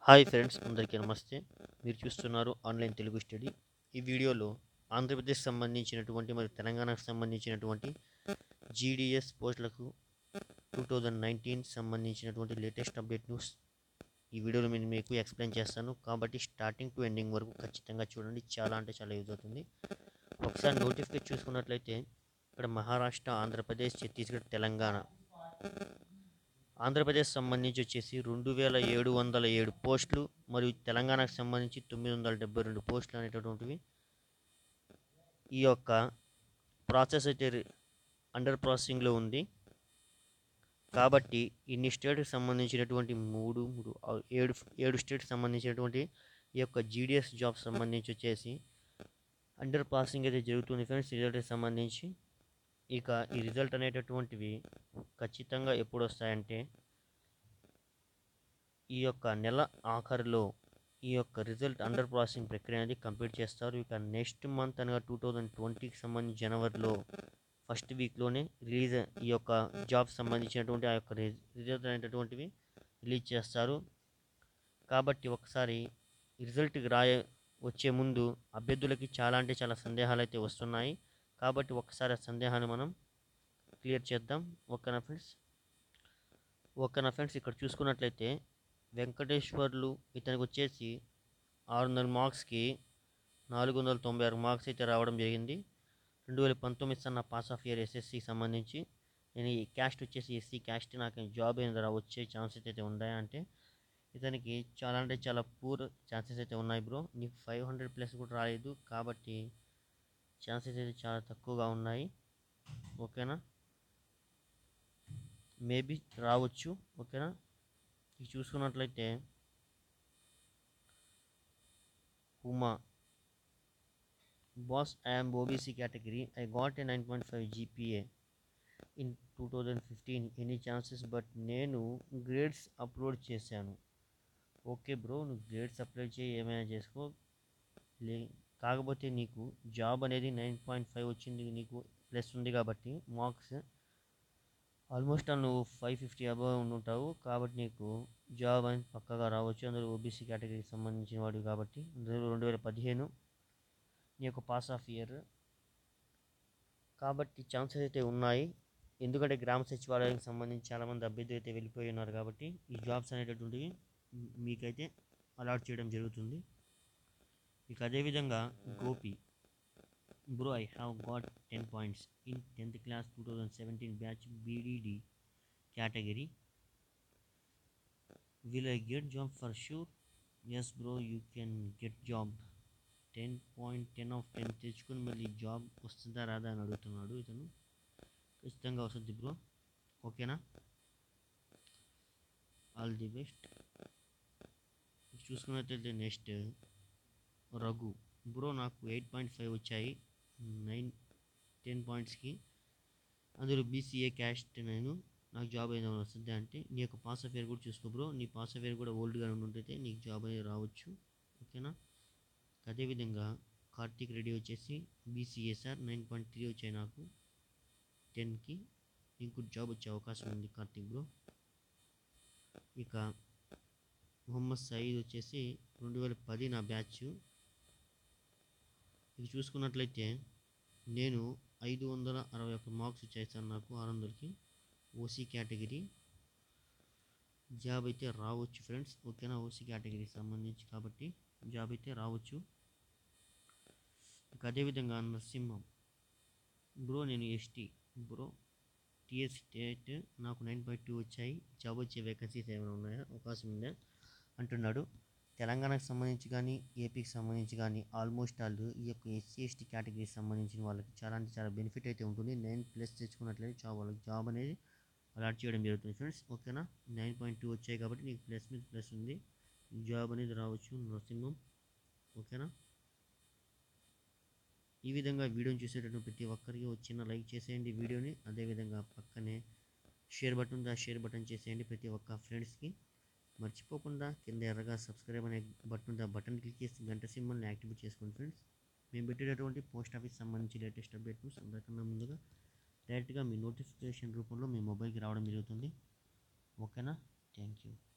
hi friends అందరికీ నమస్తే మీరు చూస్తున్నారు ఆన్లైన్ తెలుగు స్టడీ ఈ వీడియోలో ఆంధ్రప్రదేశ్ సంబంధించినటువంటి మరియు తెలంగాణకు సంబంధించినటువంటి జీడిఎస్ పోస్టులకు టూ థౌజండ్ నైన్టీన్ సంబంధించినటువంటి లేటెస్ట్ అప్డేట్ న్యూస్ ఈ వీడియోలో నేను మీకు ఎక్స్ప్లెయిన్ చేస్తాను కాబట్టి స్టార్టింగ్ టు ఎండింగ్ వరకు ఖచ్చితంగా చూడండి చాలా అంటే చాలా యూజ్ అవుతుంది ఒకసారి నోటిఫికేట్ చూసుకున్నట్లయితే ఇక్కడ మహారాష్ట్ర ఆంధ్రప్రదేశ్ ఛత్తీస్గఢ్ తెలంగాణ ఆంధ్రప్రదేశ్ సంబంధించి వచ్చేసి రెండు వేల ఏడు వందల ఏడు పోస్టులు మరియు తెలంగాణకు సంబంధించి తొమ్మిది వందల డెబ్బై రెండు పోస్టులు అనేటటువంటివి ఈ యొక్క ప్రాసెస్ అయితే అండర్ ప్రాసెసింగ్లో ఉంది కాబట్టి ఇన్ని స్టేట్కి సంబంధించినటువంటి మూడు మూడు ఆ, ఏడు ఏడు స్టేట్కి సంబంధించినటువంటి ఈ యొక్క జీడిఎస్ జాబ్ సంబంధించి వచ్చేసి అండర్ ప్రాసెసింగ్ అయితే జరుగుతుంది ఫ్రెండ్స్ రిజల్ట్కి సంబంధించి ఇక ఈ రిజల్ట్ అనేటటువంటివి ఖచ్చితంగా ఎప్పుడు వస్తాయంటే ఈ యొక్క నెల ఆఖరిలో ఈ యొక్క రిజల్ట్ అండర్ ప్రాసెసింగ్ ప్రక్రియ అనేది కంప్లీట్ చేస్తారు ఇక నెక్స్ట్ మంత్ అనగా టూ థౌజండ్ ట్వంటీకి సంబంధించి జనవరిలో ఫస్ట్ వీక్లోనే రిలీజ్ ఈ యొక్క జాబ్ సంబంధించినటువంటి ఆ యొక్క రిజల్ట్ అనేటటువంటివి రిలీజ్ చేస్తారు కాబట్టి ఒకసారి రిజల్ట్కి రాయ వచ్చే ముందు అభ్యర్థులకి చాలా అంటే చాలా సందేహాలు అయితే వస్తున్నాయి కాబట్టి ఒకసారి ఆ సందేహాన్ని మనం క్లియర్ చేద్దాం ఓకేనా ఫ్రెండ్స్ ఓకేనా ఫ్రెండ్స్ ఇక్కడ చూసుకున్నట్లయితే వెంకటేశ్వర్లు ఇతనికి వచ్చేసి ఆరు వందల మార్క్స్కి నాలుగు వందల తొంభై ఆరు మార్క్స్ అయితే రావడం జరిగింది రెండు వేల పంతొమ్మిది సన్న పాస్ ఆఫ్ ఇయర్ ఎస్ఎస్సి సంబంధించి నేను ఈ క్యాస్ట్ వచ్చేసి ఎస్సీ క్యాస్ట్ నాకు జాబ్ అయిన వచ్చే ఛాన్సెస్ అయితే ఉన్నాయా అంటే ఇతనికి చాలా అంటే చాలా పూర్ ఛాన్సెస్ అయితే ఉన్నాయి బ్రో నీకు ఫైవ్ హండ్రెడ్ ప్లస్ కూడా రాలేదు కాబట్టి ఛాన్సెస్ అయితే చాలా తక్కువగా ఉన్నాయి ఓకేనా మేబీ రావచ్చు ఓకేనా ఇది చూసుకున్నట్లయితే Uma boss I'm OBC category I got a nine point five GPA in two thousand fifteen any chances but నేను గ్రేడ్స్ అప్లోడ్ చేశాను ఓకే బ్రో నువ్వు గ్రేడ్స్ అప్లై చేయి ఏమైనా చేసుకో లే కాకపోతే నీకు జాబ్ అనేది నైన్ పాయింట్ ఫైవ్ వచ్చింది నీకు ప్లస్ ఉంది కాబట్టి మార్క్స్ ఆల్మోస్ట్ నువ్వు ఫైవ్ ఫిఫ్టీ అబవ్ ఉంటావు కాబట్టి నీకు జాబ్ అనేది పక్కగా రావచ్చు అందులో ఓబీసీ కేటగిరీకి సంబంధించిన వాడు కాబట్టి అందులో రెండు వేల పదిహేను నీ యొక్క పాస్ ఆఫ్ ఇయర్ కాబట్టి ఛాన్సెస్ అయితే ఉన్నాయి ఎందుకంటే గ్రామ సచివాలయానికి సంబంధించి చాలామంది అభ్యర్థులు అయితే వెళ్ళిపోయి ఉన్నారు కాబట్టి ఈ జాబ్స్ అనేటటువంటివి మీకైతే అలాట్ చేయడం జరుగుతుంది ఇక అదేవిధంగా Gopi bro I have got ten points in tenth class two thousand seventeen batch BDD category will I get job for sure yes bro you can get job ten point ten of ten తెచ్చుకొని మళ్ళీ job వస్తుందా రాదా అని అడుగుతున్నాడు ఇతను ఖచ్చితంగా వస్తుంది bro ఓకేనా ఆల్ ది బెస్ట్ చూసుకున్నట్లయితే నెక్స్ట్ రఘు బ్రో నాకు ఎయిట్ పాయింట్ ఫైవ్ వచ్చాయి నైన్ టెన్ పాయింట్స్కి అందులో బీసీఏ క్యాస్ట్ నేను నాకు జాబ్ ఏదైనా వస్తుంది అంటే నీ యొక్క పాస్ అఫేర్ కూడా చూసుకో బ్రో నీ పాస్ అఫేర్ కూడా ఓల్డ్గా ఉంటుంటే నీకు జాబ్ అనేది రావచ్చు ఓకేనా అదేవిధంగా కార్తీక్ రెడ్డి వచ్చేసి BCA sir nine point three వచ్చాయి నాకు టెన్కి నీకు జాబ్ వచ్చే అవకాశం ఉంది కార్తీక్ బ్రో ఇక మొహమ్మద్ సయీద్ వచ్చేసి రెండు వేల పది నా బ్యాచ్ ఇది చూసుకున్నట్లయితే నేను ఐదు వందల అరవై ఒక్క మార్క్స్ వచ్చాయి సార్ నాకు ఆరు వందలకి ఓసీ కేటగిరీ జాబ్ అయితే రావచ్చు ఫ్రెండ్స్ ఓకేనా ఓసీ కేటగిరీకి సంబంధించి కాబట్టి జాబ్ అయితే రావచ్చు ఇక అదేవిధంగా నరసింహం బ్రో నేను ఎస్టీ బ్రో టిఎస్ స్టేట్ నాకు నైన్ పాయింట్ టూ వచ్చాయి జాబ్ వచ్చే వేకెన్సీస్ ఏమైనా ఉన్నాయా అవకాశం ఉందా అంటున్నాడు తెలంగాణకు సంబంధించి కానీ ఏపీకి సంబంధించి కానీ ఆల్మోస్ట్ ఆల్ ఈ యొక్క ఎస్సీ ఎస్టీ కేటగిరీకి సంబంధించిన వాళ్ళకి చాలా అంటే చాలా బెనిఫిట్ అయితే ఉంటుంది నైన్ ప్లస్ తెచ్చుకున్నట్లయితే జాబ్ వాళ్ళకి జాబ్ అనేది అలాట్ చేయడం జరుగుతుంది ఫ్రెండ్స్ ఓకేనా నైన్ పాయింట్ టూ వచ్చాయి కాబట్టి నీకు ప్లస్ మీద ప్లస్ ఉంది జాబ్ అనేది రావచ్చు నరసింహం ఓకేనా ఈ విధంగా వీడియోని చూసేటటువంటి ప్రతి ఒక్కరికి ఒక చిన్న లైక్ చేసేయండి వీడియోని అదేవిధంగా పక్కనే షేర్ బటన్ ఉంది ఆ షేర్ బటన్ చేసేయండి ప్రతి ఒక్క ఫ్రెండ్స్కి మర్చిపోకుండా కింద ఎర్రగా సబ్స్క్రైబ్ అనే బటన్ ఉంది ఆ బటన్ క్లిక్ చేసి గంట సింబల్ని యాక్టివేట్ చేసుకోండి ఫ్రెండ్స్ మేము పెట్టేటటువంటి పోస్ట్ ఆఫీస్ సంబంధించి లేటెస్ట్ అప్డేట్ న్యూస్ అందరికన్నా ముందుగా డైరెక్ట్గా మీ నోటిఫికేషన్ రూపంలో మీ మొబైల్కి రావడం జరుగుతుంది ఓకేనా థ్యాంక్ యూ